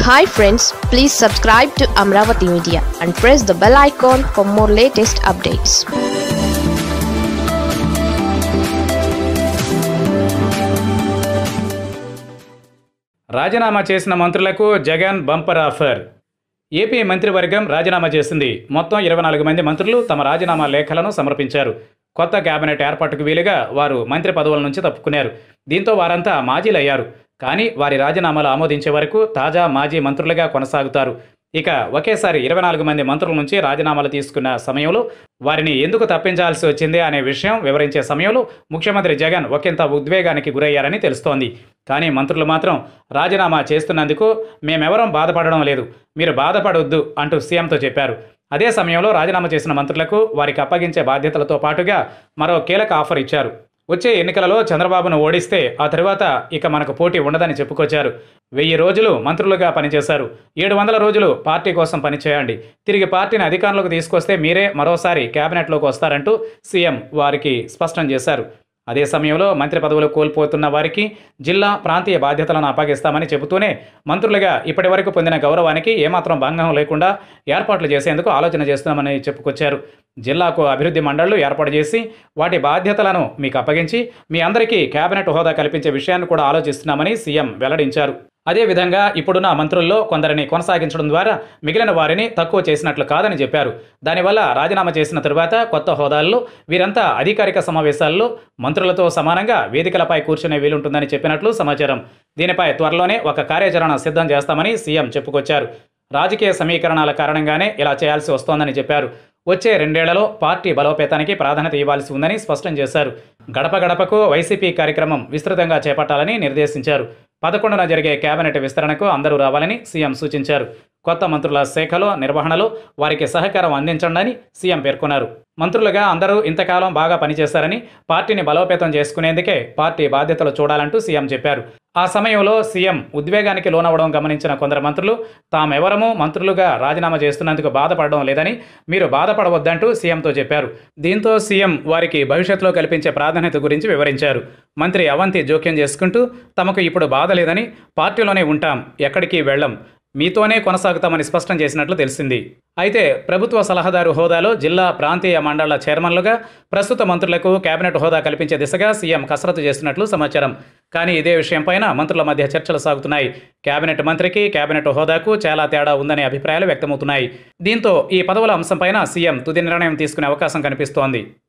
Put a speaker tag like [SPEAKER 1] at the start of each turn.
[SPEAKER 1] hi friends please subscribe to Amaravati media and press the bell icon for more latest updates
[SPEAKER 2] రాజీనామా చేసిన మంత్రులకు Jagan bumper offer AP మంత్రివర్గం రాజీనామా చేసింది మొత్తం ఇరవై నాలుగు మంది మంత్రులు తమ రాజీనామా లేఖలను సమర్పించారు కొత్త కేబినెట్ ఏర్పాటుకు వీలుగా వారు మంత్రి పదవుల నుంచి తప్పుకున్నారు దీంతో వారంతా మాజీలయ్యారు కానీ వారి రాజీనామాలు ఆమోదించే వరకు తాజా మాజీ మంత్రులుగా కొనసాగుతారు ఇక ఒకేసారి ఇరవై నాలుగు మంది మంత్రుల నుంచి రాజీనామాలు తీసుకున్న సమయంలో వారిని ఎందుకు తప్పించాల్సి వచ్చింది అనే విషయం వివరించే సమయంలో ముఖ్యమంత్రి జగన్ ఒకంత ఉద్వేగానికి గురయ్యారని తెలుస్తోంది కానీ మంత్రులు మాత్రం రాజీనామా చేస్తున్నందుకు మేమెవరం బాధపడడం లేదు మీరు బాధపడొద్దు అంటూ సీఎంతో చెప్పారు అదే సమయంలో రాజీనామా చేసిన మంత్రులకు వారికి అప్పగించే బాధ్యతలతో పాటుగా మరో కీలక ఆఫర్ ఇచ్చారు వచ్చే ఎన్నికలలో చంద్రబాబును ఓడిస్తే ఆ తర్వాత ఇక మనకు పోటీ ఉండదని చెప్పుకొచ్చారు వెయ్యి రోజులు మంత్రులుగా పనిచేశారు ఏడు వందల రోజులు పార్టీ కోసం పనిచేయండి తిరిగి పార్టీని అధికారంలోకి తీసుకొస్తే మీరే మరోసారి కేబినెట్లోకి వస్తారంటూ సీఎం వారికి స్పష్టం చేశారు అదే సమయంలో మంత్రి పదవులు కోల్పోతున్న వారికి జిల్లా ప్రాంతీయ బాధ్యతలను అప్పగిస్తామని చెబుతూనే మంత్రులుగా ఇప్పటి వరకు పొందిన గౌరవానికి ఏమాత్రం భంగం లేకుండా ఏర్పాట్లు చేసేందుకు ఆలోచన చేస్తున్నామని చెప్పుకొచ్చారు జిల్లాకు అభివృద్ధి మండళ్లు ఏర్పాటు చేసి వాటి బాధ్యతలను మీకు అప్పగించి మీ అందరికీ కేబినెట్ హోదా కల్పించే విషయాన్ని కూడా ఆలోచిస్తున్నామని సీఎం వెల్లడించారు అదేవిధంగా ఇప్పుడున్న మంత్రుల్లో కొందరిని కొనసాగించడం ద్వారా మిగిలిన వారిని తక్కువ చేసినట్లు కాదని చెప్పారు దానివల్ల రాజీనామా చేసిన తరువాత కొత్త హోదాల్లో వీరంతా అధికారిక సమావేశాల్లో మంత్రులతో సమానంగా వేదికలపై కూర్చునే వీలుంటుందని చెప్పినట్లు సమాచారం దీనిపై త్వరలోనే ఒక కార్యాచరణ సిద్ధం చేస్తామని సీఎం చెప్పుకొచ్చారు రాజకీయ సమీకరణాల కారణంగానే ఇలా చేయాల్సి వస్తోందని చెప్పారు వచ్చే రెండేళ్లలో పార్టీ బలోపేతానికి ప్రాధాన్యత ఇవ్వాల్సి ఉందని స్పష్టం చేశారు గడప గడపకు వైసీపీ కార్యక్రమం విస్తృతంగా చేపట్టాలని నిర్దేశించారు పదకొండున జరిగే కేబినెట్ విస్తరణకు అందరూ రావాలని సీఎం సూచించారు కొత్త మంత్రుల శాఖలో నిర్వహణలో వారికి సహకారం అందించండి సీఎం పేర్కొన్నారు మంత్రులుగా అందరూ ఇంతకాలం బాగా పనిచేశారని పార్టీని బలోపేతం చేసుకునేందుకే పార్టీ బాధ్యతలు చూడాలంటూ సీఎం చెప్పారు ఆ సమయంలో సీఎం ఉద్వేగానికి లోనవడం గమనించిన కొందరు మంత్రులు తామెవరమూ మంత్రులుగా రాజీనామా చేస్తున్నందుకు బాధపడడం లేదని మీరు బాధపడవద్దంటూ సీఎంతో చెప్పారు దీంతో సీఎం వారికి భవిష్యత్తులో కల్పించే ప్రాధాన్యత గురించి వివరించారు మంత్రి అవంతి జోక్యం చేసుకుంటూ తమకు ఇప్పుడు బాధ లేదని పార్టీలోనే ఉంటాం ఎక్కడికి వెళ్ళం మీతోనే కొనసాగుతామని స్పష్టం చేసినట్లు తెలిసింది అయితే ప్రభుత్వ సలహాదారు హోదాలో జిల్లా ప్రాంతీయ మండళ్ల చైర్మన్లుగా ప్రస్తుత మంత్రులకు కేబినెట్ హోదా కల్పించే దిశగా సీఎం కసరత్తు చేస్తున్నట్లు సమాచారం కానీ ఇదే విషయంపైన మంత్రుల మధ్య చర్చలు సాగుతున్నాయి కేబినెట్ మంత్రికి కేబినెట్ హోదాకు చాలా తేడా ఉందనే అభిప్రాయాలు వ్యక్తమవుతున్నాయి దీంతో ఈ పదవుల అంశంపైన సీఎం తుది నిర్ణయం తీసుకునే అవకాశం కనిపిస్తోంది